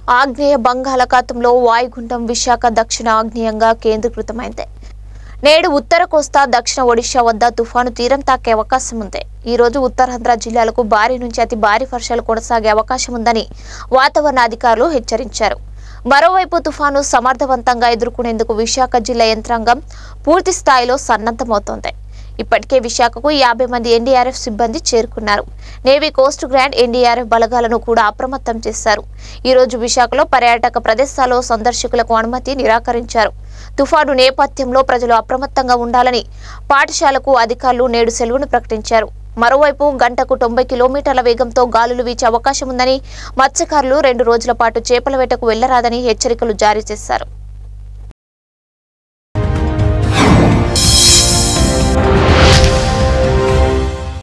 ఆగ్నేయ బంగాళాఖాతంలో వాయుగుండం విశాఖ దక్షిణ ఆగ్నేయంగా కేంద్రీకృతమైంది నేడు ఉత్తర కోస్తా దక్షిణ ఒడిశా వద్ద తుఫాను తీరం తాకే అవకాశం ఉంది ఈ రోజు ఉత్తరాంధ్ర జిల్లాలకు భారీ నుంచి అతి భారీ వర్షాలు కొనసాగే అవకాశం ఉందని వాతావరణ అధికారులు హెచ్చరించారు మరోవైపు తుఫాను సమర్థవంతంగా ఎదుర్కొనేందుకు విశాఖ జిల్లా యంత్రాంగం పూర్తి స్థాయిలో సన్నద్ధమవుతోంది ఇప్పటికే విశాఖకు యాభై మంది ఎన్డీఆర్ఎఫ్ సిబ్బంది చేరుకున్నారు నేవీ కోస్ట్ గ్రాండ్ ఎన్డీఆర్ఎఫ్ బలగాలను కూడా అప్రమత్తం చేశారు ఈ రోజు విశాఖలో పర్యాటక ప్రదేశాల్లో సందర్శకులకు అనుమతి నిరాకరించారు తుఫాను నేపథ్యంలో ప్రజలు అప్రమత్తంగా ఉండాలని పాఠశాలకు అధికారులు నేడు సెలవును ప్రకటించారు మరోవైపు గంటకు తొంభై కిలోమీటర్ల వేగంతో గాలులు వీచే అవకాశం ఉందని మత్స్యకారులు రెండు రోజుల పాటు చేపల వేటకు వెళ్లరాదని హెచ్చరికలు జారీ చేశారు